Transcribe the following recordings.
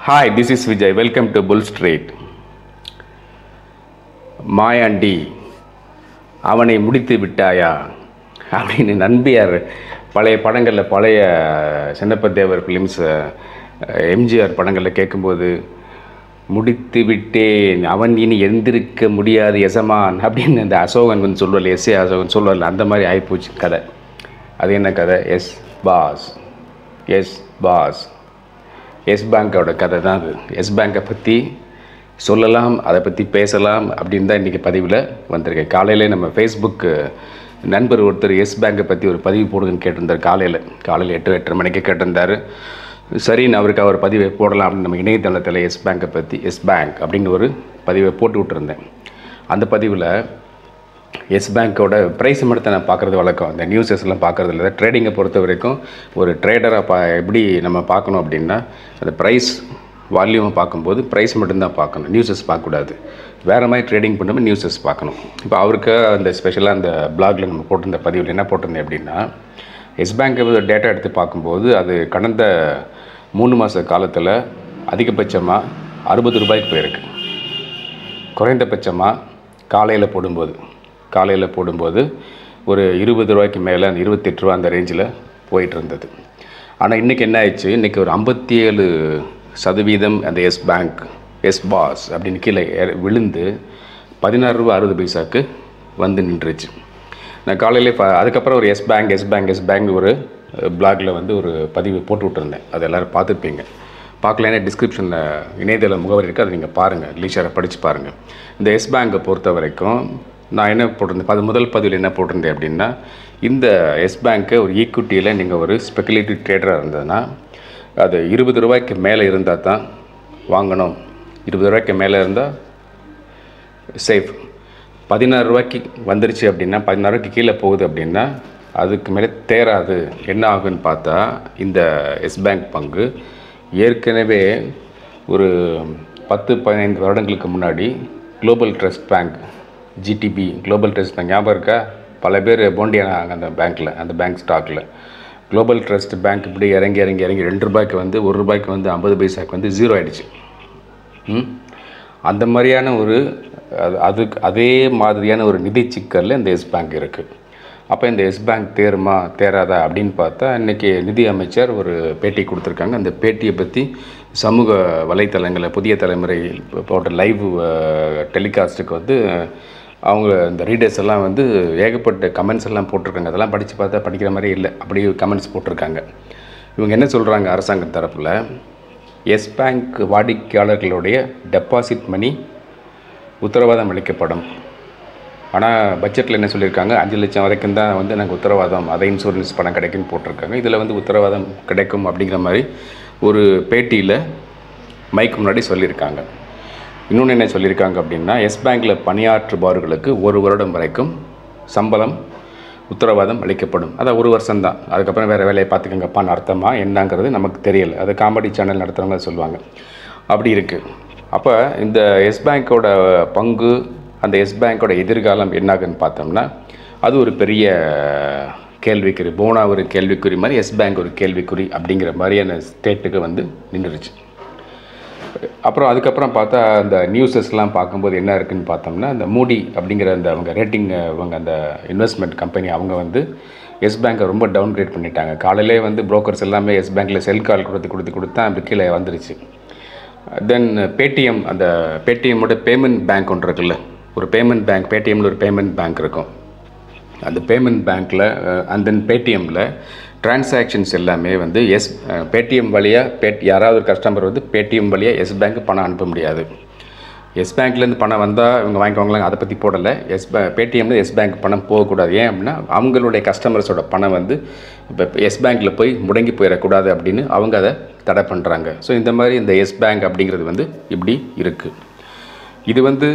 Hi, this is Vijay. Welcome to Bull Street. Mayandi அவனை முடித்து விட்டாயா அப்படின்னு நம்பியார் பழைய படங்களில் பழைய சின்னப்ப தேவர் ஃபிலிம்ஸ் எம்ஜிஆர் படங்களில் கேட்கும்போது முடித்து விட்டேன் அவன் இனி எந்திருக்க முடியாது எசமான் அப்படின்னு இந்த அசோகன் வந்து சொல்லுவார் எஸ் ஏ அசோகன் சொல்லுவார்ல அந்த மாதிரி ஆகிப்போச்சு கதை அது என்ன கதை yes boss yes boss yes பேங்கோட கதை தான் அது எஸ் பேங்கை பற்றி சொல்லலாம் அதை பற்றி பேசலாம் அப்படின்னு தான் இன்றைக்கி பதிவில் வந்திருக்கேன் காலையிலே நம்ம ஃபேஸ்புக் நண்பர் ஒருத்தர் எஸ் பேங்கை பற்றி ஒரு பதிவு போடுங்கன்னு கேட்டிருந்தார் காலையில் காலையில் எட்டு எட்டரை மணிக்கு கேட்டிருந்தார் சரின்னு அவருக்கு அவர் பதிவை போடலாம் அப்படின்னு நம்ம இணையதளத்தில் எஸ் பேங்கை பற்றி எஸ் பேங்க் அப்படின்னு ஒரு பதிவை போட்டு விட்டுருந்தேன் அந்த பதிவில் எஸ் பேங்க்கோட ப்ரைஸ் மட்டும் நான் பார்க்குறது வழக்கம் அந்த நியூஸஸ்லாம் பார்க்குறது இல்லை ட்ரேடிங்கை பொறுத்த வரைக்கும் ஒரு ட்ரேடராக பா எப்படி நம்ம பார்க்கணும் அப்படின்னா அந்த ப்ரைஸ் வால்யூமை பார்க்கும்போது ப்ரைஸ் மட்டும்தான் பார்க்கணும் நியூஸஸ் பார்க்கக்கூடாது வேறு மாதிரி ட்ரேடிங் பண்ணும்போது நியூஸஸ் பார்க்கணும் இப்போ அவருக்கு அந்த ஸ்பெஷலாக அந்த பிளாகில் நம்ம போட்டிருந்த பதிவில் என்ன போட்டிருந்தேன் அப்படின்னா எஸ் பேங்க் டேட்டா எடுத்து பார்க்கும்போது அது கடந்த மூணு மாத காலத்தில் அதிகபட்சமாக அறுபது ரூபாய்க்கு போயிருக்கு குறைந்தபட்சமாக காலையில் போடும்போது காலையில் போடும்போது ஒரு இருபது ரூபாய்க்கு மேலே அந்த இருபத்தெட்டு ரூபா அந்த ரேஞ்சில் போயிட்டு இருந்தது ஆனால் இன்றைக்கி என்ன ஆயிடுச்சு இன்றைக்கி ஒரு ஐம்பத்தி ஏழு சதவீதம் அந்த எஸ் பேங்க் எஸ் பாஸ் அப்படின்னு கீழே இற- விழுந்து பதினாறு ரூபா அறுபது பைசாக்கு வந்து நின்றுச்சு நான் காலையிலே ப அதுக்கப்புறம் ஒரு Yes Bank Yes Bank Yes Bank ஒரு பிளாகில் வந்து ஒரு பதிவு போட்டு விட்டுருந்தேன் அது எல்லோரும் பார்த்துருப்பீங்க பார்க்கலன்னா டிஸ்கிரிப்ஷனில் இணையதள முகவரி இருக்குது அதை நீங்கள் பாருங்கள் லீஷரை படித்து பாருங்கள் இந்த எஸ் பேங்கை பொறுத்த வரைக்கும் நான் என்ன போட்டிருந்தேன் அது முதல் பதிவில் என்ன போட்டிருந்தேன் அப்படின்னா இந்த எஸ் பேங்க்கு ஒரு ஈக்விட்டியில் நீங்கள் ஒரு ஸ்பெகுலேட்டிவ் ட்ரேடராக இருந்ததுன்னா அது இருபது ரூபாய்க்கு மேலே இருந்தால் தான் வாங்கணும் இருபது ரூபாய்க்கு மேலே இருந்தால் சேஃப் பதினாறு ரூபாய்க்கு வந்துருச்சு அப்படின்னா பதினாறு ரூபாய்க்கு கீழே போகுது அப்படின்னா அதுக்கு மேலே தேராது என்ன ஆகுன்னு பார்த்தா இந்த எஸ் பேங்க் பங்கு ஏற்கனவே ஒரு பத்து பதினைந்து வருடங்களுக்கு முன்னாடி Global Trust Bank GTB Global Trust Bank ஞாபகம் இருக்கா பல பேர் போண்டியானாங்க அந்த பேங்க்கில் அந்த பேங்க் ஸ்டாக்கில் குளோபல் ட்ரஸ்ட் பேங்க் இப்படி இறங்கி இறங்கி இறங்கி ரெண்டு ரூபாய்க்கு வந்து ஒரு ரூபாய்க்கு வந்து ஐம்பது பைசாக்கு வந்து ஜீரோ ஆயிடுச்சு ம்? அந்த மாதிரியான ஒரு அது அதுக்கு அதே மாதிரியான ஒரு நிதி சிக்கலில் இந்த எஸ் பேங்க் இருக்குது அப்போ இந்த எஸ் பேங்க் தேருமா தேராதா அப்படின்னு பார்த்தா இன்றைக்கி நிதி அமைச்சர் ஒரு பேட்டி கொடுத்துருக்காங்க அந்த பேட்டியை பற்றி சமூக வலைத்தளங்களில் புதிய தலைமுறை போட்ட லைவ் டெலிகாஸ்ட்டுக்கு வந்து அவங்க இந்த ரீடர்ஸ் எல்லாம் வந்து ஏகப்பட்ட கமெண்ட்ஸ் எல்லாம் போட்டிருக்காங்க அதெல்லாம் படித்து பார்த்தா படிக்கிற மாதிரி இல்லை அப்படியே கமெண்ட்ஸ் போட்டிருக்காங்க இவங்க என்ன சொல்கிறாங்க அரசாங்க தரப்பில் எஸ் பேங்க் வாடிக்கையாளர்களுடைய டெபாசிட் மணி உத்தரவாதம் அளிக்கப்படும் ஆனால் பட்ஜெட்டில் என்ன சொல்லியிருக்காங்க அஞ்சு லட்சம் வரைக்கும் தான் வந்து நாங்கள் உத்தரவாதம் அதை இன்சூரன்ஸ் பணம் கிடைக்குன்னு போட்டிருக்காங்க இதில் வந்து உத்தரவாதம் கிடைக்கும் அப்படிங்கிற மாதிரி ஒரு பேட்டியில் மைக் முன்னாடி சொல்லியிருக்காங்க இன்னொன்று என்ன சொல்லியிருக்காங்க அப்படின்னா எஸ் பேங்க்கில் பணியாற்றுபவர்களுக்கு ஒரு வருடம் வரைக்கும் சம்பளம் உத்தரவாதம் அளிக்கப்படும் அதான் ஒரு வருஷம் தான் அதுக்கப்புறம் வேறு வேலையை பார்த்துக்கங்கப்பான்னு அர்த்தமா என்னங்கிறது நமக்கு தெரியல அது காமெடி சேனல் நடத்துகிறவங்க சொல்லுவாங்க அப்படி இருக்குது அப்போ இந்த எஸ் பேங்க்கோட பங்கு அந்த எஸ் பேங்க்கோட எதிர்காலம் என்னாகுன்னு பார்த்தோம்னா அது ஒரு பெரிய கேள்விக்குறி போனா ஒரு கேள்விக்குறி மாதிரி எஸ் பேங்க் ஒரு கேள்விக்குறி அப்படிங்கிற மாதிரியான ஸ்டேட்டுக்கு வந்து நின்றுருச்சு அப்புறம் அதுக்கப்புறம் பார்த்தா அந்த நியூஸஸ்லாம் பார்க்கும்போது என்ன இருக்குன்னு பார்த்தோம்னா அந்த மூடி அப்படிங்கிற அந்த அவங்க ரேட்டிங் அவங்க அந்த இன்வெஸ்ட்மெண்ட் கம்பெனி அவங்க வந்து எஸ் பேங்கை ரொம்ப டவுன் கிரேட் பண்ணிட்டாங்க காலையிலே வந்து brokers எல்லாமே எஸ் பேங்க்கில் செல் கால் கொடுத்து கொடுத்து கொடுத்தா அப்படி கீழே வந்துருச்சு தென் பேடிஎம் அந்த பேடிஎம்மோட பேமெண்ட் பேங்க் ஒன்று இருக்குல்ல ஒரு பேமெண்ட் பேங்க் பேடிஎம்ல ஒரு பேமெண்ட் பேங்க் இருக்கும் அந்த பேமெண்ட் பேங்க்கில் அண்ட் தென் பேடிஎம்மில் டிரான்சாக்ஷன்ஸ் எல்லாமே வந்து எஸ் பேடிஎம் வழியாக பேட் யாராவது ஒரு கஸ்டமர் வந்து பேடிஎம் வழியாக எஸ் பேங்க் பணம் அனுப்ப முடியாது எஸ் பேங்க்லேருந்து பணம் வந்தால் இவங்க வாங்கிக்குவாங்களாங்க அதை பற்றி போடலை எஸ் பே பேடிஎம்ல எஸ் பேங்க் பணம் போகக்கூடாது ஏன் அப்படின்னா அவங்களுடைய கஸ்டமர்ஸோட பணம் வந்து இப்போ எஸ் பேங்க்கில் போய் முடங்கி போயிடக்கூடாது அப்படின்னு அவங்க அதை தடை பண்ணுறாங்க ஸோ இந்த மாதிரி இந்த எஸ் பேங்க் அப்படிங்கிறது வந்து இப்படி இருக்குது இது வந்து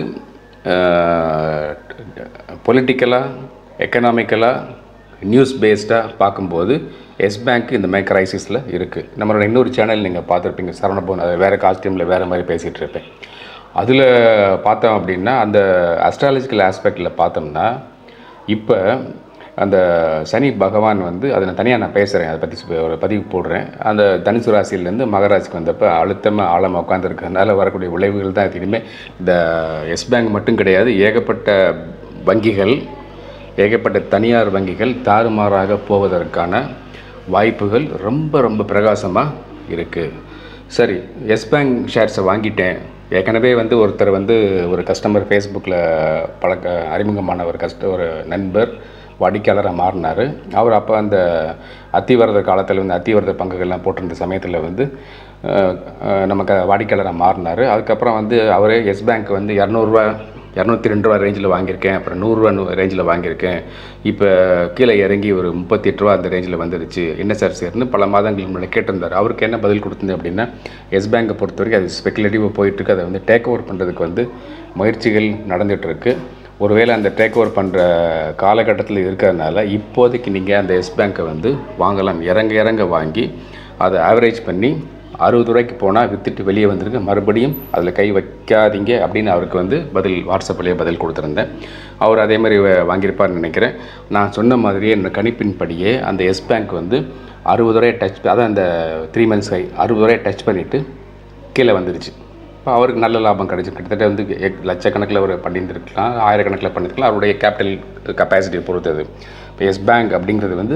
பொலிட்டிக்கலாக எக்கனாமிக்கலாக நியூஸ் பேஸ்டாக பார்க்கும்போது எஸ் பேங்க் இந்த மாதிரி கிரைசிஸில் இருக்குது நம்மளோட இன்னொரு சேனல் நீங்கள் பார்த்துருப்பீங்க சரவணபவன் அது வேறு காஸ்டியூமில் வேறு மாதிரி பேசிகிட்டு இருப்பேன் அதில் பார்த்தோம் அப்படின்னா அந்த அஸ்ட்ராலஜிக்கல் ஆஸ்பெக்டில் பார்த்தோம்னா இப்போ அந்த சனி பகவான் வந்து அதை நான் தனியாக நான் பேசுகிறேன் அதை பற்றி ஒரு பதிவு போடுறேன் அந்த தனுசு ராசியிலேருந்து மகராசிக்கு வந்தப்போ அழுத்தமாக ஆழமாக உட்காந்துருக்கிறதுனால வரக்கூடிய விளைவுகள் தான் இது இனிமேல் இந்த எஸ் பேங்க் மட்டும் கிடையாது ஏகப்பட்ட வங்கிகள் ஏகப்பட்ட தனியார் வங்கிகள் தாறுமாறாக போவதற்கான வாய்ப்புகள் ரொம்ப ரொம்ப பிரகாசமாக இருக்குது சரி எஸ் பேங்க் ஷேர்ஸை வாங்கிட்டேன் ஏற்கனவே வந்து ஒருத்தர் வந்து ஒரு கஸ்டமர் ஃபேஸ்புக்கில் பழக்க அறிமுகமான ஒரு கஸ்ட ஒரு நண்பர் வாடிக்கையாளராக மாறினார் அவர் அப்போ அந்த அத்திவரத காலத்தில் வந்து அத்திவரத பங்குகள்லாம் போட்டிருந்த சமயத்தில் வந்து அஹ், அஹ், நமக்கு வாடிக்கையாளராக மாறினார் அதுக்கப்புறம் வந்து அவரே எஸ் பேங்க் வந்து இரநூறுவா இரநூத்தி ரெண்டு ரூபா ரேஞ்சில் வாங்கியிருக்கேன் அப்புறம் நூறுரூவா ரேஞ்சில் வாங்கியிருக்கேன் இப்போ கீழே இறங்கி ஒரு முப்பத்தி எட்டு ரூபா அந்த ரேஞ்சில் வந்துருச்சு என்ன சார் சேர்னு பல மாதங்களுக்கு முன்னாடி கேட்டிருந்தார் அவருக்கு என்ன பதில் கொடுத்தது அப்படின்னா எஸ் பேங்கை பொறுத்த வரைக்கும் அது ஸ்பெகுலேட்டிவாக போயிட்டுருக்கு அதை வந்து டேக் ஓவர் பண்ணுறதுக்கு வந்து முயற்சிகள் நடந்துகிட்ருக்கு ஒருவேளை அந்த டேக் ஓவர் பண்ணுற காலகட்டத்தில் இருக்கிறதுனால இப்போதைக்கு நீங்கள் அந்த எஸ் பேங்க்கை வந்து வாங்கலாம் இறங்க இறங்க வாங்கி அதை ஆவரேஜ் பண்ணி அறுபது ரூபாய்க்கு போனால் விற்றுட்டு வெளியே வந்திருக்கு மறுபடியும் அதில் கை வைக்காதீங்க அப்படின்னு அவருக்கு வந்து பதில் வாட்ஸ்அப்லேயே பதில் கொடுத்துருந்தேன் அவர் அதே மாதிரி வ- வாங்கியிருப்பார்னு நினைக்கிறேன் நான் சொன்ன மாதிரியே என்னோட கணிப்பின்படியே அந்த எஸ் பேங்க் வந்து அறுபது ரூபாயை டச் அதான் அந்த த்ரீ மந்த்ஸ் கை அறுபது ரூபாயை டச் பண்ணிவிட்டு கீழே வந்துடுச்சு இப்போ அவருக்கு நல்ல லாபம் கிடைச்சு கிட்டத்தட்ட வந்து எக்- லட்சக்கணக்கில் அவர் பண்ணியிருந்திருக்கலாம் ஆயிரக்கணக்கில் பண்ணியிருக்கலாம் அவருடைய கேபிட்டல் கெப்பாசிட்டியை பொறுத்தது இப்போ எஸ் பேங்க் அப்படிங்கிறது வந்து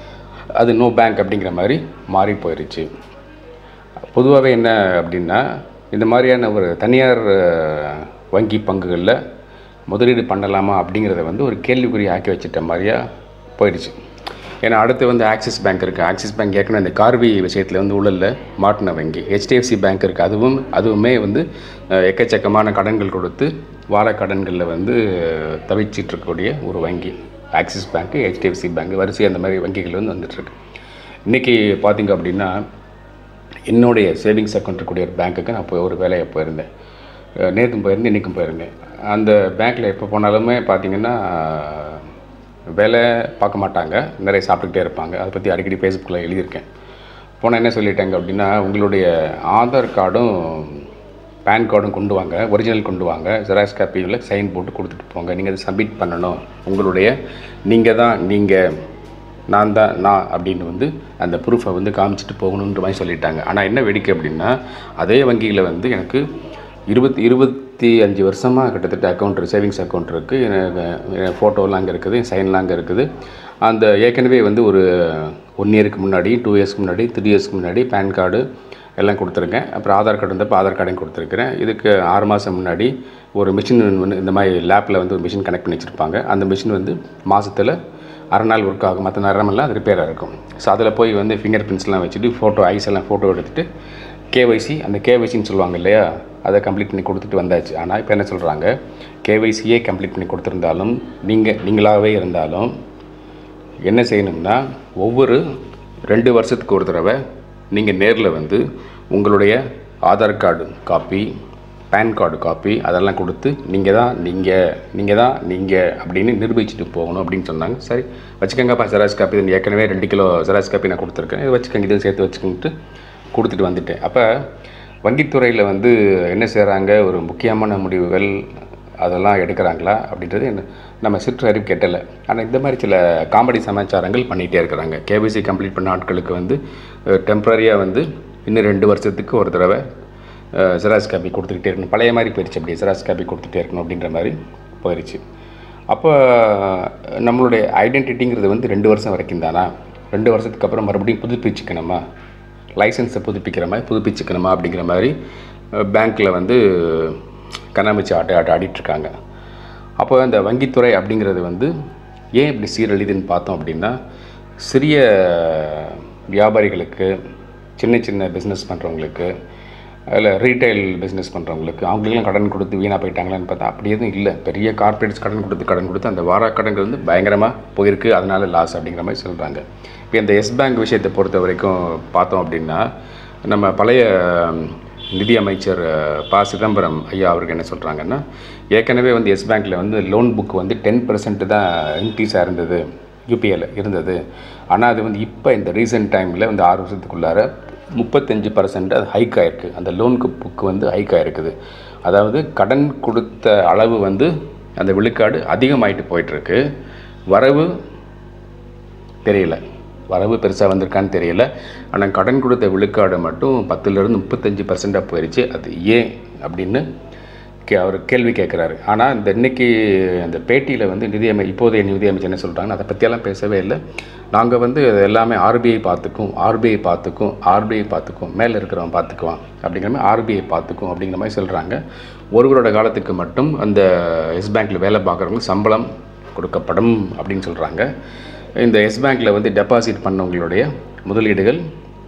அது நோ பேங்க் அப்படிங்கிற மாதிரி மாறி போயிருச்சு பொதுவாகவே என்ன அப்படின்னா இந்த மாதிரியான ஒரு தனியார் அஹ், வங்கி பங்குகளில் முதலீடு பண்ணலாமா அப்படிங்கிறத வந்து ஒரு கேள்விக்குறி ஆக்கி வச்சிட்ட மாதிரியா போயிடுச்சு ஏன்னா அடுத்து வந்து ஆக்சிஸ் பேங்க் இருக்குது ஆக்சிஸ் பேங்க் ஏற்கனவே இந்த கார்வி விஷயத்தில் வந்து உள்ளல மாட்டின வங்கி ஹெச்டிஎஃப்சி பேங்க் இருக்குது அதுவும் அதுவுமே வந்து அஹ், எக்கச்சக்கமான கடன்கள் கொடுத்து வார கடன்களில் வந்து அஹ், தவிச்சிட்டு இருக்கக்கூடிய ஒரு வங்கி ஆக்சிஸ் பேங்க்கு ஹெச்டிஎஃப்சி பேங்க் வரிசை அந்த மாதிரி வங்கிகள் வந்து வந்துட்டுருக்கு இன்றைக்கி பார்த்தீங்க அப்படின்னா என்னுடைய சேவிங்ஸ் அக்கௌண்ட் இருக்கக்கூடிய ஒரு பேங்க்குக்கு நான் போய் ஒரு வேலையை போயிருந்தேன் அஹ் நேற்றும் போயிருந்தேன் இன்றைக்கும் போயிருந்தேன் அந்த பேங்க்கில் எப்போ போனாலுமே பார்த்தீங்கன்னா வேலை பார்க்க மாட்டாங்க நிறைய சாப்பிட்டுக்கிட்டே இருப்பாங்க அதை பற்றி அடிக்கடி ஃபேஸ்புக்கில் எழுதியிருக்கேன் போனால் என்ன சொல்லிட்டாங்க அப்படின்னா உங்களுடைய ஆதார் கார்டும் பேன் கார்டும் கொண்டு வாங்க ஒரிஜினல் கொண்டு வாங்க ஜெராக்ஸ் காப்பியில் சைன் போட்டு கொடுத்துட்டு போங்க நீங்கள் அதை சப்மிட் பண்ணணும் உங்களுடைய நீங்கள் தான் நீங்கள் நான் தான் நான் அப்படின்னு வந்து அந்த ப்ரூஃபை வந்து காமிச்சிட்டு போகணுன்ற மாதிரி சொல்லிட்டாங்க ஆனால் என்ன வேடிக்கை அப்படின்னா அதே வங்கியில் வந்து எனக்கு இருபத்தி இருபத்தி அஞ்சு வருஷமாக கிட்டத்தட்ட அக்கௌண்ட் சேவிங்ஸ் அக்கௌண்ட் இருக்குது எனக்கு ஃபோட்டோலாம் அங்கே இருக்குது சைன்லாம் அங்கே இருக்குது அந்த ஏற்கனவே வந்து ஒரு ஒன் இயருக்கு முன்னாடி டூ இயர்ஸ்க்கு முன்னாடி த்ரீ இயர்ஸ்க்கு முன்னாடி பேன் கார்டு எல்லாம் கொடுத்துருக்கேன் அப்புறம் ஆதார் கார்டு வந்தப்போ ஆதார் கார்டையும் கொடுத்துருக்குறேன் இதுக்கு ஆறு மாதம் முன்னாடி ஒரு மிஷின் வந்து இந்த மாதிரி லேப்பில் வந்து ஒரு மிஷின் கனெக்ட் பண்ணி வச்சுருப்பாங்க அந்த மிஷின் வந்து மாதத்தில் அரை நாள் ஒர்க் ஆகும் மற்ற நேரமெல்லாம் அது ரிப்பேராக இருக்கும் ஸோ அதில் போய் வந்து ஃபிங்கர் பிரிண்ட்ஸ்லாம் வச்சுட்டு ஃபோட்டோ ஐஸ் எல்லாம் ஃபோட்டோ எடுத்துகிட்டு கேவைசி அந்த கேவைசின்னு சொல்லுவாங்க இல்லையா அதை கம்ப்ளீட் பண்ணி கொடுத்துட்டு வந்தாச்சு ஆனால் இப்போ என்ன சொல்கிறாங்க கேவைசியே கம்ப்ளீட் பண்ணி கொடுத்துருந்தாலும் நீங்கள் நீங்களாகவே இருந்தாலும் என்ன செய்யணும்னா ஒவ்வொரு ரெண்டு வருஷத்துக்கு ஒரு தடவை நீங்கள் நேரில் வந்து உங்களுடைய Aadhaar card copy PAN card copy அதெல்லாம் கொடுத்து நீங்கள் தான் நீங்கள் நீங்கள் தான் நீங்கள் அப்படின்னு நிரூபிச்சுட்டு போகணும் அப்படின்னு சொன்னாங்க சரி வச்சுக்கோங்கப்பா ஜெராக்ஸ் காப்பி இது ஏற்கனவே ரெண்டு கிலோ ஜெராக்ஸ் காப்பி நான் கொடுத்துருக்கேன் இதை வச்சுக்கோங்க இதையும் சேர்த்து வச்சுக்கிட்டு கொடுத்துட்டு வந்துட்டேன் அப்போ வங்கித்துறையில் வந்து என்ன செய்கிறாங்க ஒரு முக்கியமான முடிவுகள் அதெல்லாம் எடுக்கிறாங்களா அப்படின்றது என்ன நம்ம சிற்றறிவு கெட்டலை ஆனால் இந்த மாதிரி சில காமெடி சமாச்சாரங்கள் பண்ணிகிட்டே இருக்கிறாங்க கேபிசி கம்ப்ளீட் பண்ண ஆட்களுக்கு வந்து டெம்ப்ரரியாக வந்து இன்னும் ரெண்டு வருஷத்துக்கு ஒரு தடவை ஜெராக்ஸ் காப்பி கொடுத்துக்கிட்டே இருக்கணும் பழைய மாதிரி போயிடுச்சு அப்படி ஜெராக்ஸ் காப்பி கொடுத்துட்டே இருக்கணும் அப்படின்ற மாதிரி போயிடுச்சு அப்போ நம்மளுடைய ஐடென்டிட்டிங்கிறது வந்து ரெண்டு வருஷம் வரைக்கும் தானா ரெண்டு வருஷத்துக்கு அப்புறம் மறுபடியும் புதுப்பிச்சுக்கணுமா லைசன்ஸை புதுப்பிக்கிற மாதிரி புதுப்பிச்சுக்கணுமா அப்படிங்கிற மாதிரி பேங்க்கில் வந்து கண்ணாமூச்சி ஆட்ட ஆட்ட ஆடிட்டுருக்காங்க அப்போ இந்த வங்கித்துறை அப்படிங்கிறது வந்து ஏன் இப்படி சீரழிதுன்னு பார்த்தோம் அப்படின்னா சிறிய வியாபாரிகளுக்கு சின்ன சின்ன பிஸ்னஸ் பண்ணுறவங்களுக்கு அதில் ரீட்டைல் பிஸ்னஸ் பண்ணுறவங்களுக்கு அவங்களுக்கெல்லாம் கடன் கொடுத்து வீணாக போயிட்டாங்களான்னு பார்த்தா அப்படி எதுவும் இல்லை பெரிய கார்ப்பரேட்ஸ் கடன் கொடுத்து கடன் கொடுத்து அந்த வார கடன்கள் வந்து பயங்கரமாக போயிருக்கு அதனால லாஸ் அப்படிங்கிற மாதிரி சொல்கிறாங்க இப்போ இந்த எஸ் பேங்க் விஷயத்தை பொறுத்த வரைக்கும் பார்த்தோம் அப்படின்னா நம்ம பழைய நிதி அமைச்சர் அஹ், ப சிதம்பரம் ஐயா அவருக்கு என்ன சொல்கிறாங்கன்னா ஏற்கனவே வந்து எஸ் பேங்க்கில் வந்து லோன் புக் வந்து டென் பர்சன்ட் தான் இன்க்ரீஸாக இருந்தது யூபிஐயில் இருந்தது ஆனால் அது வந்து இப்போ இந்த ரீசெண்ட் டைமில் வந்து ஆறு வருஷத்துக்குள்ளார முப்பத்தஞ்சு பர்சன்ட் அது ஹைக் ஆயிருக்கு அந்த லோனுக்கு புக்கு வந்து ஹைக் ஆயிருக்குது அதாவது கடன் கொடுத்த அளவு வந்து அந்த விழுக்காடு அதிகமாயிட்டு போயிட்டுருக்கு வரவு தெரியல வரவு பெருசாக வந்திருக்கான்னு தெரியல ஆனால் கடன் கொடுத்த விழுக்காடு மட்டும் பத்துலேருந்து முப்பத்தஞ்சு பர்சண்டாக போயிடுச்சு அது ஏன் அப்படின்னு கே அவர் கேள்வி கேட்குறாரு ஆனால் இந்த இன்னைக்கு அந்த பேட்டியில் வந்து நிதியமை இப்போதைய நிதியமைச்சர் என்ன சொல்கிறாங்கன்னு அதை பற்றியெல்லாம் பேசவே இல்லை நாங்கள் வந்து இது எல்லாமே ஆர்பிஐ பார்த்துக்கும் ஆர்பிஐ பார்த்துக்கும் ஆர்பிஐ பார்த்துக்கும் மேலே இருக்கிறவன் பார்த்துக்குவான் அப்படிங்கிற மாதிரி ஆர்பிஐ பார்த்துக்கும் அப்படிங்கிற மாதிரி சொல்கிறாங்க ஒருவரோட காலத்துக்கு மட்டும் அந்த எஸ் பேங்க்கில் வேலை பார்க்குறவங்களுக்கு சம்பளம் கொடுக்கப்படும் அப்படின்னு சொல்கிறாங்க இந்த எஸ் பேங்க்கில் வந்து டெபாசிட் பண்ணவங்களுடைய முதலீடுகள்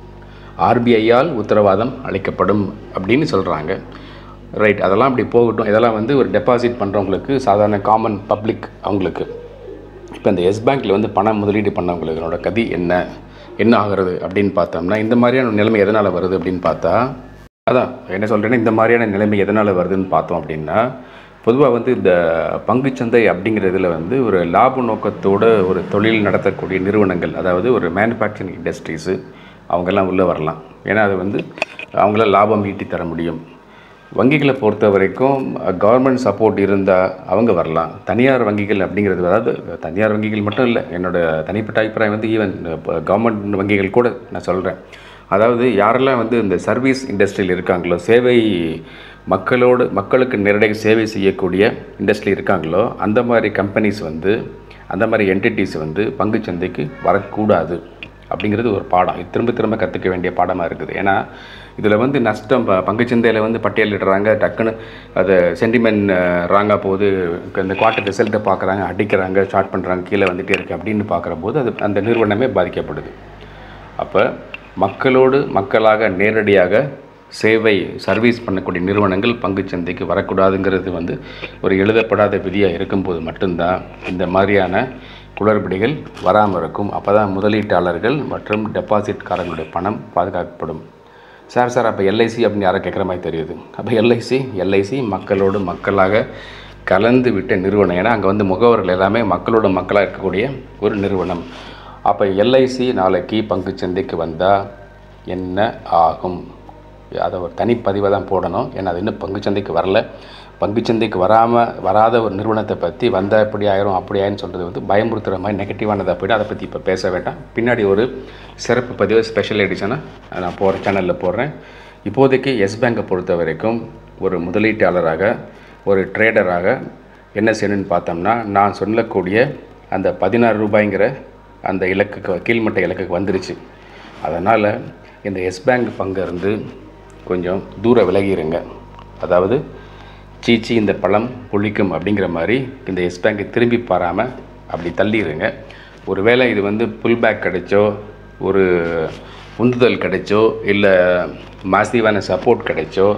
ஆர்பிஐயால் உத்தரவாதம் அளிக்கப்படும் அப்படின்னு சொல்கிறாங்க ரைட் அதெல்லாம் அப்படி போகட்டும் இதெல்லாம் வந்து ஒரு டெபாசிட் பண்ணுறவங்களுக்கு சாதாரண காமன் பப்ளிக் அவங்களுக்கு இப்போ இந்த எஸ் பேங்க்கில் வந்து பணம் முதலீடு பண்ணவங்களோட கதி என்ன என்ன ஆகிறது அப்படின்னு பார்த்தோம்னா இந்த மாதிரியான நிலைமை எதனால் வருது அப்படின்னு பார்த்தா அதான் என்ன சொல்கிறேன்னா இந்த மாதிரியான நிலைமை எதனால் வருதுன்னு பார்த்தோம் அப்படின்னா பொதுவாக வந்து இந்த பங்குச்சந்தை அப்படிங்கிறதுல வந்து ஒரு லாப நோக்கத்தோட ஒரு தொழில் நடத்தக்கூடிய நிறுவனங்கள் அதாவது ஒரு மேனுஃபேக்சரிங் இண்டஸ்ட்ரீஸு அவங்கெல்லாம் உள்ளே வரலாம் ஏன்னா அது வந்து அவங்களால லாபம் ஈட்டி தர முடியும் வங்கிகளை பொறுத்த வரைக்கும் கவர்மெண்ட் சப்போர்ட் இருந்தால் அவங்க வரலாம் தனியார் வங்கிகள் அப்படிங்கிறது அதாவது தனியார் வங்கிகள் மட்டும் இல்லை என்னோட தனிப்பட்ட அபிப்பிராயம் வந்து ஈவன் கவர்மெண்ட் வங்கிகள் கூட நான் சொல்கிறேன் அதாவது யாரெல்லாம் வந்து இந்த சர்வீஸ் இண்டஸ்ட்ரியில் இருக்காங்களோ சேவை மக்களோடு மக்களுக்கு நேரடியாக சேவை செய்யக்கூடிய இண்டஸ்ட்ரி இருக்காங்களோ அந்த மாதிரி கம்பெனிஸ் வந்து அந்த மாதிரி என்டிட்டிஸ் வந்து பங்குச்சந்தைக்கு வரக்கூடாது அப்படிங்கிறது ஒரு பாடம் இது திரும்ப திரும்ப கற்றுக்க வேண்டிய பாடமாக இருக்குது ஏன்னா இதில் வந்து நஷ்டம் ப- பங்குச்சந்தையில் வந்து பட்டியலிடுறாங்க டக்குன்னு அது சென்டிமெண்ட் ராங்காக போகுது இந்த குவார்ட்டர் ரிசல்ட்டை பார்க்குறாங்க அடிக்கிறாங்க ஷார்ட் பண்ணுறாங்க கீழே வந்துட்டே இருக்குது அப்படின்னு பார்க்குற போது அது அந்த நிறுவனமே பாதிக்கப்படுது அப்போ மக்களோடு மக்களாக நேரடியாக சேவை சர்வீஸ் பண்ணக்கூடிய நிறுவனங்கள் பங்குச்சந்தைக்கு வரக்கூடாதுங்கிறது வந்து ஒரு எழுதப்படாத விதியாக இருக்கும்போது மட்டும்தான் இந்த மாதிரியான குளறுபடிகள் வராமல் இருக்கும் அப்போ தான் முதலீட்டாளர்கள் மற்றும் டெபாசிட்காரங்களுடைய பணம் பாதுகாக்கப்படும் சார் சார் அப்போ எல்ஐசி அப்படின்னு யாரை கேட்குற மாதிரி தெரியுது அப்போ எல்ஐசி எல்ஐசி மக்களோடு மக்களாக கலந்து விட்ட நிறுவனம் ஏன்னா அங்கே வந்து முகவர்கள் எல்லாமே மக்களோட மக்களாக இருக்கக்கூடிய ஒரு நிறுவனம் அப்போ எல்ஐசி நாளைக்கு பங்குச் சந்தைக்கு வந்தால் என்ன ஆகும் அதை ஒரு தனிப்பதிவை தான் போடணும் ஏன்னா அது இன்னும் பங்குச்சந்தைக்கு வரல பங்குச்சந்தைக்கு வராமல் வராத ஒரு நிறுவனத்தை பற்றி வந்தால் இப்படி ஆயிரும் அப்படி ஆயிரும் சொல்கிறது வந்து பயமுறுத்துகிற மாதிரி நெகட்டிவானதாக போய்ட்டு அதை பற்றி இப்போ பேச வேண்டாம் பின்னாடி ஒரு சிறப்பு பதிவு ஸ்பெஷல் எடிஷனாக நான் போகிற சேனலில் போடுறேன் இப்போதைக்கு எஸ் பேங்கை பொறுத்த வரைக்கும் ஒரு முதலீட்டாளராக ஒரு ட்ரேடராக என்ன செய்யணும்னு பார்த்தோம்னா நான் சொல்லக்கூடிய அந்த பதினாறு ரூபாய்ங்கிற அந்த இலக்குக்கு கீழ்மட்ட இலக்குக்கு வந்துருச்சு அதனால் இந்த எஸ் பேங்க் பங்கு இருந்து கொஞ்சம் தூர விலகிருங்க அதாவது சீச்சி இந்த பழம் புளிக்கும் அப்படிங்கிற மாதிரி இந்த எஸ் பேங்கை திரும்பி பாராமல் அப்படி தள்ளிடுங்க ஒருவேளை இது வந்து புல் பேக் கிடைச்சோ ஒரு உந்துதல் கிடைச்சோ இல்லை மாசிவான சப்போர்ட் கிடைச்சோ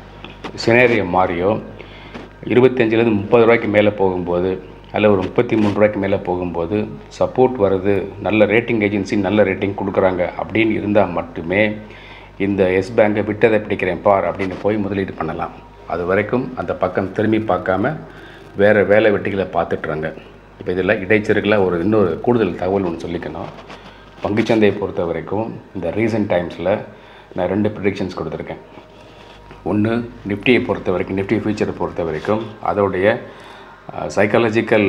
சினேரியோ மாறியோ இருபத்தஞ்சிலேருந்து முப்பது ரூபாய்க்கு மேலே போகும்போது அல்ல ஒரு முப்பத்தி மூணு ரூபாய்க்கு மேலே போகும்போது சப்போர்ட் வருது நல்ல ரேட்டிங் ஏஜென்சி நல்ல ரேட்டிங் கொடுக்குறாங்க அப்படின்னு இருந்தால் மட்டுமே இந்த எஸ் பேங்கை விட்டதை பிடிக்கிறேன் பார் அப்படின்னு போய் முதலீடு பண்ணலாம் அது வரைக்கும் அந்த பக்கம் திரும்பி பார்க்காம வேறு வேலை வெட்டிகளை பார்த்துட்றாங்க இப்போ இதில் இடைச்செருகலாக ஒரு இன்னொரு கூடுதல் தகவல் ஒன்று சொல்லிக்கணும் பங்குச்சந்தையை பொறுத்த வரைக்கும் இந்த ரீசன்ட் டைம்ஸில் நான் ரெண்டு ப்ரிடிக்ஷன்ஸ் கொடுத்துருக்கேன் ஒன்று நிஃப்டியை பொறுத்த வரைக்கும் நிஃப்டி ஃபியூச்சரை பொறுத்த வரைக்கும் அதோடைய சைக்காலஜிக்கல்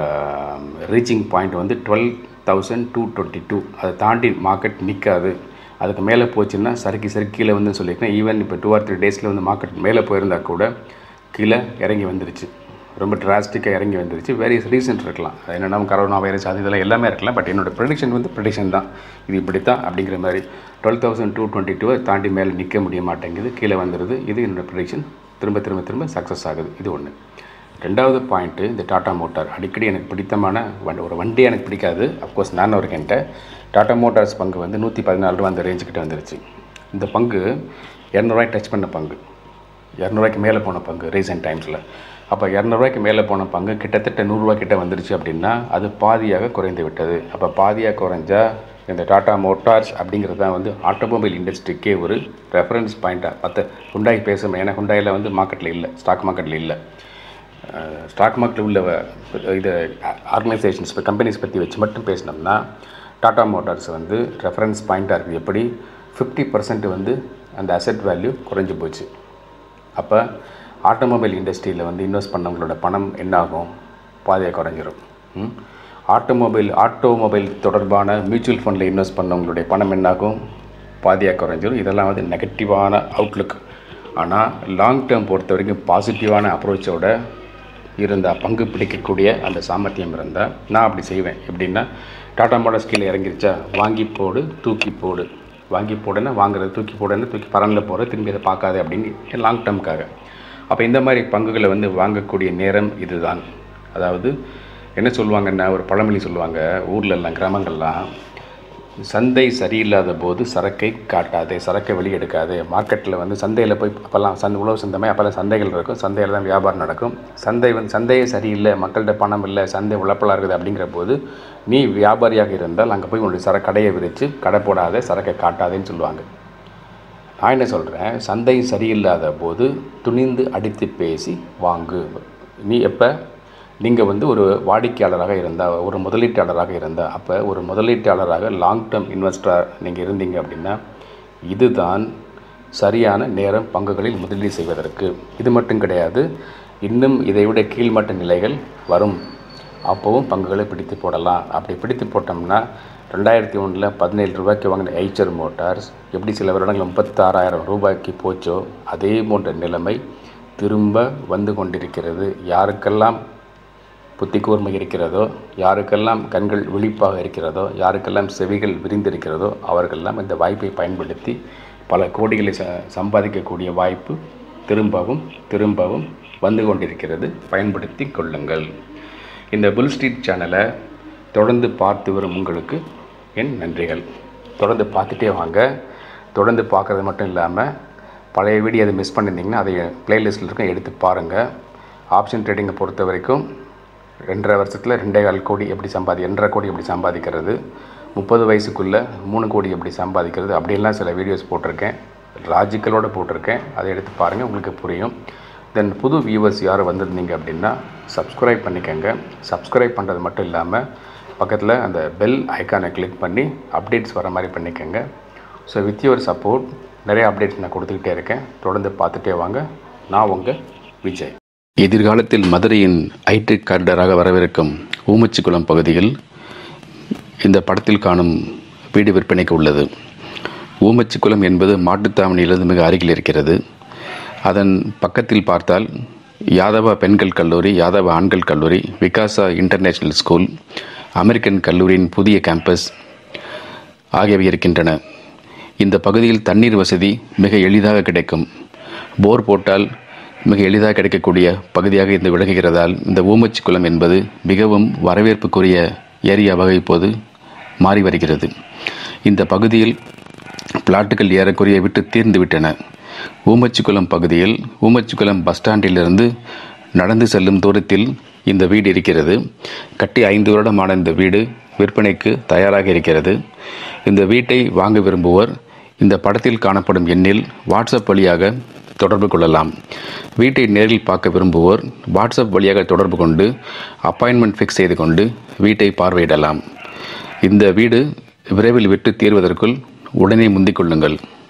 ரீச்சிங் பாயிண்ட் வந்து twelve thousand two twenty two அதை தாண்டி மார்க்கெட் நிற்காது அதுக்கு மேலே போச்சுன்னா சறுக்கி சறுக்கி கீழே வந்து சொல்லியிருக்கேன் ஈவன் இப்போ டூ ஆர் த்ரீ டேஸில் வந்து மார்க்கெட் மேலே போயிருந்தா கூட கீழே இறங்கி வந்துருச்சு ரொம்ப டிராஸ்டிக்காக இறங்கி வந்துருச்சு வேரியஸ் ரீசன்ஸ் இருக்கலாம் அது என்னென்னா கரோனா வைரஸ் அது இதெல்லாம் எல்லாமே இருக்கலாம் பட் என்னோட ப்ரெடிக்ஷன் வந்து ப்ரெடிக்ஷன் தான் இது இப்படி தான் அப்படிங்கிற மாதிரி டுவெல் தௌசண்ட் டூ டுவெண்ட்டி டூவை தாண்டி மேலே நிற்க முடிய மாட்டேங்குது கீழே வந்துடுது இது என்னோட ப்ரெடிக்ஷன் திரும்ப திரும்ப திரும்ப சக்ஸஸ் ஆகுது இது ஒன்று ரெண்டாவது பாயிண்ட்டு இந்த டாடா மோட்டார் அடிக்கடி எனக்கு பிடித்தமான வண்டி ஒரு வண்டி எனக்கு பிடிக்காது அஃப்கோர்ஸ் நான் ஒரு என்கிட்ட டாடா மோட்டார்ஸ் பங்கு வந்து நூற்றி பதினாலு ரூபா அந்த ரேஞ்சுக்கிட்ட வந்துருச்சு இந்த பங்கு இரநூறுவாய்க்கு டச் பண்ண பங்கு இரநூறுவாய்க்கு மேலே போன பங்கு ரீசெண்ட் டைம்ஸில் அப்போ இரநூறுவாய்க்கு மேலே போன பங்கு கிட்டத்தட்ட நூறுரூவா கிட்ட வந்துருச்சு அப்படின்னா அது பாதியாக குறைந்து விட்டது அப்போ பாதியாக குறைஞ்சா இந்த டாடா மோட்டார்ஸ் அப்படிங்கிறது தான் வந்து ஆட்டோமொபைல் இண்டஸ்ட்ரிக்கே ஒரு ரெஃபரன்ஸ் பாயிண்ட்டாக மற்ற ஹுண்டாய் பேசும் ஏன்னா ஹுண்டாயில் வந்து மார்க்கெட்டில் இல்லை ஸ்டாக் மார்க்கெட்டில் இல்லை ஸ்டாக் மார்க்கெட்டில் உள்ள வ- இது ஆர்கனைசேஷன்ஸ் இப்போ கம்பெனிஸ் பற்றி வச்சு மட்டும் பேசினோம்னா டாடா மோட்டார்ஸ் வந்து ரெஃபரன்ஸ் பாயிண்ட்டாக இருக்குது எப்படி ஃபிஃப்டி பர்சன்ட் வந்து அந்த அசெட் வேல்யூ குறைஞ்சி போச்சு அப்போ ஆட்டோமொபைல் இண்டஸ்ட்ரியில் வந்து இன்வெஸ்ட் பண்ணவங்களோட பணம் என்ன ஆகும் பாதியாக குறைஞ்சிரும் ம்? ஆட்டோமொபைல் ஆட்டோமொபைல் தொடர்பான மியூச்சுவல் ஃபண்டில் இன்வெஸ்ட் பண்ணவங்களுடைய பணம் என்னாகும் பாதியாக குறைஞ்சிரும் இதெல்லாம் வந்து நெகட்டிவான அவுட்லுக் ஆனால் லாங் டேர்ம் பொறுத்த வரைக்கும் பாசிட்டிவான அப்ரோச்சோட இருந்தால் பங்கு பிடிக்கக்கூடிய அந்த சாமர்த்தியம் இருந்தால் நான் அப்படி செய்வேன் எப்படின்னா டாடா மோட்டார்ஸ் கீழே இறங்கிருச்சா வாங்கி போடு தூக்கி போடு வாங்கி போடுன்னா வாங்குறது தூக்கி போடுன்னு தூக்கி பறனில் போகிற திரும்பி அதை பார்க்காது அப்படின்னு லாங் டேர்முக்காக அப்போ இந்த மாதிரி பங்குகளை வந்து வாங்கக்கூடிய நேரம் இதுதான் அதாவது என்ன சொல்லுவாங்கன்னா ஒரு பழமொழி சொல்லுவாங்க ஊர்ல எல்லாம் கிராமங்கள்லாம் சந்தை சரியில்லாத போது சரக்கை காட்டாதே சரக்கை வெளியெடுக்காதே மார்க்கெட்டில் வந்து சந்தையில் போய் அப்போல்லாம் சந்தை உழவு சந்தை அப்போல்லாம் சந்தைகள் இருக்கும் சந்தையில் தான் வியாபாரம் நடக்கும் சந்தை வந்து சந்தையே சரியில்லை மக்கள்கிட்ட பணம் இல்லை சந்தை உழப்பலாக இருக்குது அப்படிங்கிற போது நீ வியாபாரியாக இருந்தால் அங்கே போய் உன்னுடைய சரக்கு கடையை விரித்து கடை போடாதே சரக்கை காட்டாதேன்னு சொல்லுவாங்க நான் என்ன சொல்கிறேன் சந்தை சரியில்லாத போது துணிந்து அடித்து பேசி வாங்கு நீ எப்போ நீங்கள் வந்து ஒரு வாடிக்கையாளராக இருந்தால் ஒரு முதலீட்டாளராக இருந்தால் அப்போ ஒரு முதலீட்டாளராக லாங் டேர்ம் இன்வெஸ்டராக நீங்கள் இருந்தீங்க அப்படின்னா இதுதான் சரியான நேரம் பங்குகளில் முதலீடு செய்வதற்கு இது மட்டும் கிடையாது இன்னும் இதை விட கீழ்மட்ட நிலைகள் வரும் அப்போவும் பங்குகளை பிடித்து போடலாம் அப்படி பிடித்து போட்டோம்னா ரெண்டாயிரத்தி ஒன்றில் பதினேழு ரூபாய்க்கு வாங்கின ஐச்சர் மோட்டார்ஸ் எப்படி சில வருடங்கள் முப்பத்தாறாயிரம் ரூபாய்க்கு போச்சோ அதே போன்ற நிலைமை திரும்ப வந்து கொண்டிருக்கிறது யாருக்கெல்லாம் புத்தி கூர்மை இருக்கிறதோ யாருக்கெல்லாம் கண்கள் விழிப்பாக இருக்கிறதோ யாருக்கெல்லாம் செவிகள் விரிந்திருக்கிறதோ அவர்களெல்லாம் இந்த வாய்ப்பை பயன்படுத்தி பல கோடிகளை ச சம்பாதிக்கக்கூடிய வாய்ப்பு திரும்பவும் திரும்பவும் வந்து கொண்டிருக்கிறது பயன்படுத்தி கொள்ளுங்கள் இந்த புல் ஸ்ட்ரீட் சேனலை தொடர்ந்து பார்த்து வரும் உங்களுக்கு என் நன்றிகள் தொடர்ந்து பார்த்துட்டே வாங்க தொடர்ந்து பார்க்குறது மட்டும் இல்லாமல் பழைய வீடியோ அதை மிஸ் பண்ணியிருந்தீங்கன்னா அதை பிளேலிஸ்ட்டில் இருக்க எடுத்து பாருங்கள் ஆப்ஷன் ட்ரேடிங்கை பொறுத்த வரைக்கும் ரெண்டரை வருஷத்தில் ரெண்டே கால் கோடி எப்படி சம்பாதி ரெண்டரை கோடி எப்படி சம்பாதிக்கிறது முப்பது வயசுக்குள்ளே மூணு கோடி எப்படி சம்பாதிக்கிறது அப்படின்லாம் சில வீடியோஸ் போட்டிருக்கேன் லாஜிக்கலோடு போட்டிருக்கேன் அதை எடுத்து பாருங்கள் உங்களுக்கு புரியும் தென் புது வியூவர்ஸ் யாரும் வந்திருந்தீங்க அப்படின்னா சப்ஸ்கிரைப் பண்ணிக்கோங்க சப்ஸ்கிரைப் பண்ணுறது மட்டும் இல்லாமல் பக்கத்தில் அந்த பெல் ஐக்கானை கிளிக் பண்ணி அப்டேட்ஸ் வர மாதிரி பண்ணிக்கோங்க ஸோ வித் யுவர் சப்போர்ட் நிறைய அப்டேட்ஸ் நான் கொடுத்துக்கிட்டே இருக்கேன் தொடர்ந்து பார்த்துட்டே வாங்க நான் உங்கள் விஜய் எதிர்காலத்தில் மதுரையின் ஐடி காரிடராக வரவிருக்கும் ஊமச்சிக்குளம் பகுதியில் இந்த படத்தில் காணும் வீடு விற்பனைக்கு உள்ளது ஊமச்சிக்குளம் என்பது மாட்டுத்தாவணியிலிருந்து மிக அருகில் இருக்கிறது அதன் பக்கத்தில் பார்த்தால் யாதவா பெண்கள் கல்லூரி யாதவ ஆண்கள் கல்லூரி விகாசா இன்டர்நேஷனல் ஸ்கூல் அமெரிக்கன் கல்லூரியின் புதிய கேம்பஸ் ஆகியவை இருக்கின்றன இந்த பகுதியில் தண்ணீர் வசதி மிக எளிதாக கிடைக்கும் போர் போட்டால் மிக எளிதாக கிடைக்கக்கூடிய பகுதியாக இது விளங்குகிறதால் இந்த ஊமச்சி குளம் என்பது மிகவும் வரவேற்புக்குரிய ஏரியாவாக இப்போது மாறி வருகிறது இந்த பகுதியில் பிளாட்டுகள் ஏறக்குறைய விட்டு தீர்ந்து விட்டன ஊமச்சிக்குளம் பகுதியில் ஊமச்சிக்குளம் பஸ் ஸ்டாண்டிலிருந்து நடந்து செல்லும் தூரத்தில் இந்த வீடு இருக்கிறது கட்டி ஐந்து வருடமான இந்த வீடு விற்பனைக்கு தயாராக இருக்கிறது இந்த வீட்டை வாங்க விரும்புவோர் இந்த படத்தில் காணப்படும் எண்ணில் வாட்ஸ்அப் வழியாக தொடர்பு கொள்ளலாம் வீட்டை நேரில் பார்க்க விரும்புவோர் வாட்ஸ்அப் வழியாக தொடர்பு கொண்டு அப்பாயின்மெண்ட் ஃபிக்ஸ் செய்து கொண்டு வீட்டை பார்வையிடலாம் இந்த வீடு விரைவில் விட்டு தீர்வதற்குள் உடனே முந்திக் கொள்ளுங்கள்